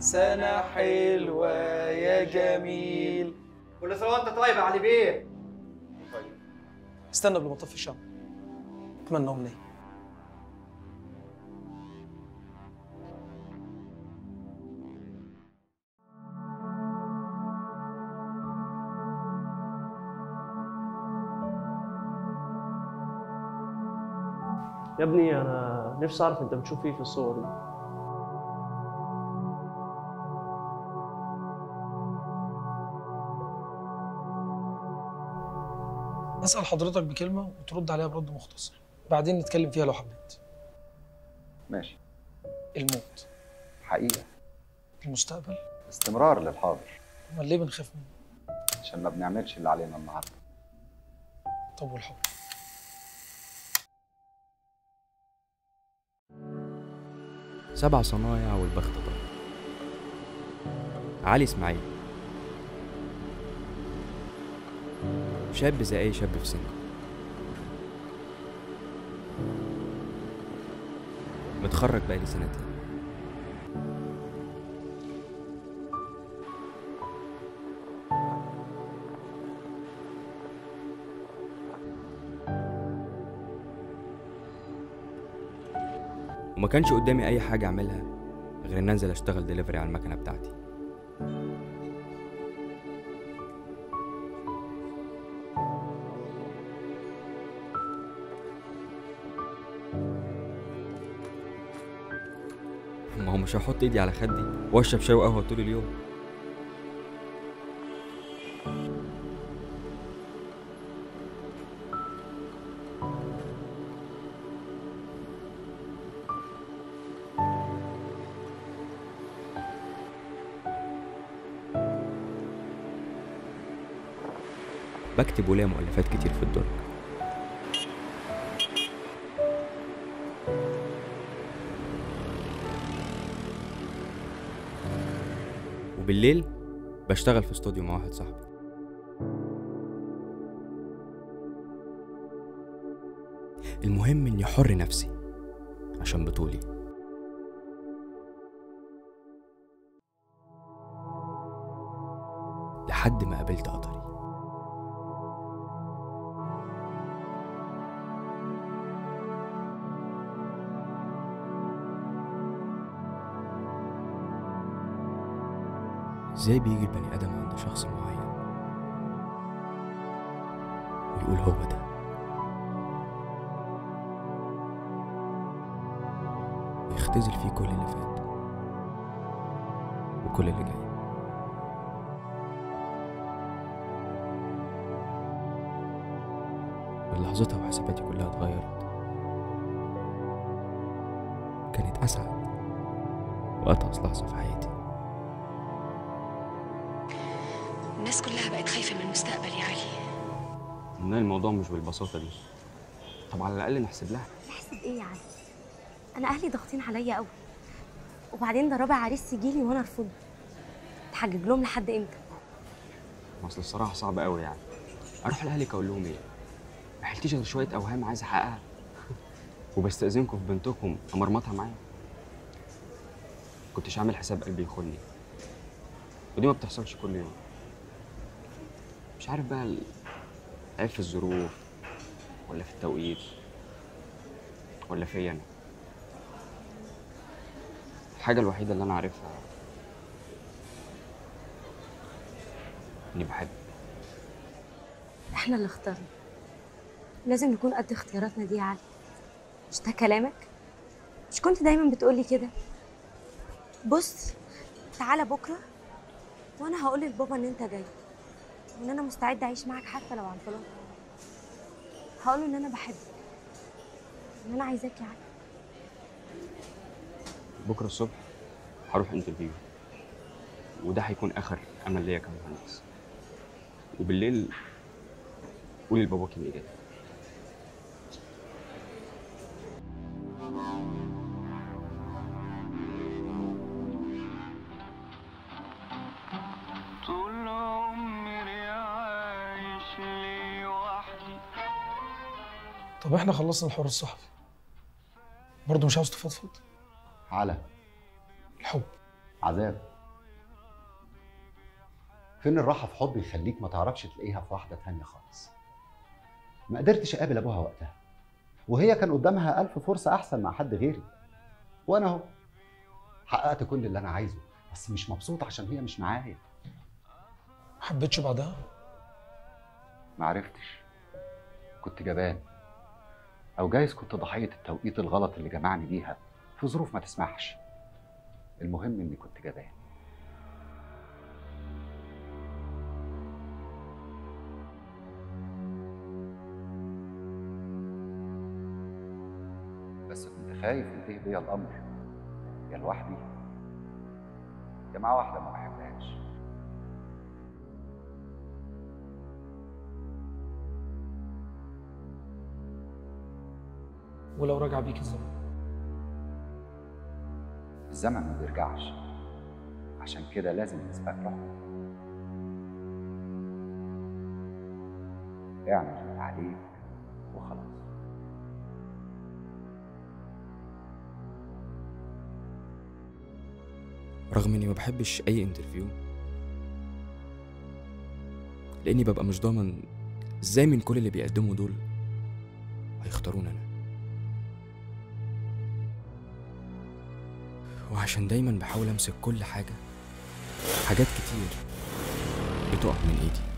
سنة حلوة يا جميل كل سنه وانت طيب يا علي بيه استنى قبل ما اطفي الشمع اتمنى امنيه يا ابني انا نفسي اعرف انت بتشوف ايه في الصور دي اسال حضرتك بكلمه وترد عليها برد مختصر بعدين نتكلم فيها لو حبيت ماشي الموت حقيقة المستقبل استمرار للحاضر امال ليه بنخاف منه عشان ما بنعملش اللي علينا النهارده طب والحب سبع صنايع والبخت ضل علي اسماعيل شاب زي اي شاب في سنه متخرج بقالي سنتين وما كانش قدامي اي حاجه اعملها غير ان انزل اشتغل دليفري على المكنه بتاعتي ما هو مش هحط ايدي على خدي واشرب شاي وقهوه طول اليوم بكتب وليا مؤلفات كتير في الدرج وبالليل بشتغل في استوديو مع واحد صاحبي المهم اني حر نفسي عشان بطولي لحد ما قابلت قطري ازاي بيجي البني ادم عند شخص معين ويقول هو ده ويختزل فيه كل اللي فات وكل اللي جاي من لحظتها وحساباتي كلها اتغيرت كانت اسعد واتعس لحظه في حياتي الناس كلها بقت خايفة من المستقبل يا علي ان الموضوع مش بالبساطه دي طب على الاقل نحسب لها احسب ايه يعني انا اهلي ضاغطين عليا قوي وبعدين ده رابع عريس يجيلي وانا ارفضه تحجج لهم لحد امتى ما اصل الصراحه صعب قوي يعني اروح لاهلك اقول لهم ايه ما حلتيش غير شويه اوهام عايز احققها وبستاذنكم في بنتكم امرمطها معايا كنتش عامل حساب قلبي يخوني ودي ما بتحصلش كل يوم مش عارف بقى ال- العيب في الظروف ولا في التوقيت ولا فيا انا الحاجه الوحيده اللي انا عارفها اني بحب احنا اللي اخترنا لازم نكون قد اختياراتنا دي يا علي مش ده كلامك مش كنت دايما بتقولي كده بص تعالى بكره وانا هقول لبابا ان انت جاي وان انا مستعده اعيش معاك حتى لو عن طلاق هقوله ان انا بحبك ان انا عايزاك يا علي بكره الصبح هروح انترفيو وده هيكون اخر امل ليا كمهندس وبالليل قولي لباباكي اني جاي طول عمري عايش لوحدي طب احنا خلصنا الحوار الصحفي برضه مش عاوز تفضفض على الحب عذاب فين الراحه في حب يخليك ما تعرفش تلاقيها في واحده تانية خالص ما قدرتش اقابل ابوها وقتها وهي كان قدامها ألف فرصة أحسن مع حد غيري وأنا أهو حققت كل اللي أنا عايزه بس مش مبسوط عشان هي مش معايا ما حبيتش بعدها معرفتش كنت جبان أو جايز كنت ضحية التوقيت الغلط اللي جمعني بيها في ظروف ما تسمحش المهم إني كنت جبان بس كنت خايف ينتهي بيا الأمر يا لوحدي يا مع واحدة ما بحبهاش ولو رجع بيك الزمن الزمن ما بيرجعش عشان كده لازم نسبق له اعمل اللي عليك وخلاص رغم اني ما بحبش اي انترفيو لاني ببقى مش ضامن ازاي من كل اللي بيقدموا دول هيختارون انا وعشان دايما بحاول امسك كل حاجه حاجات كتير بتقع من ايدي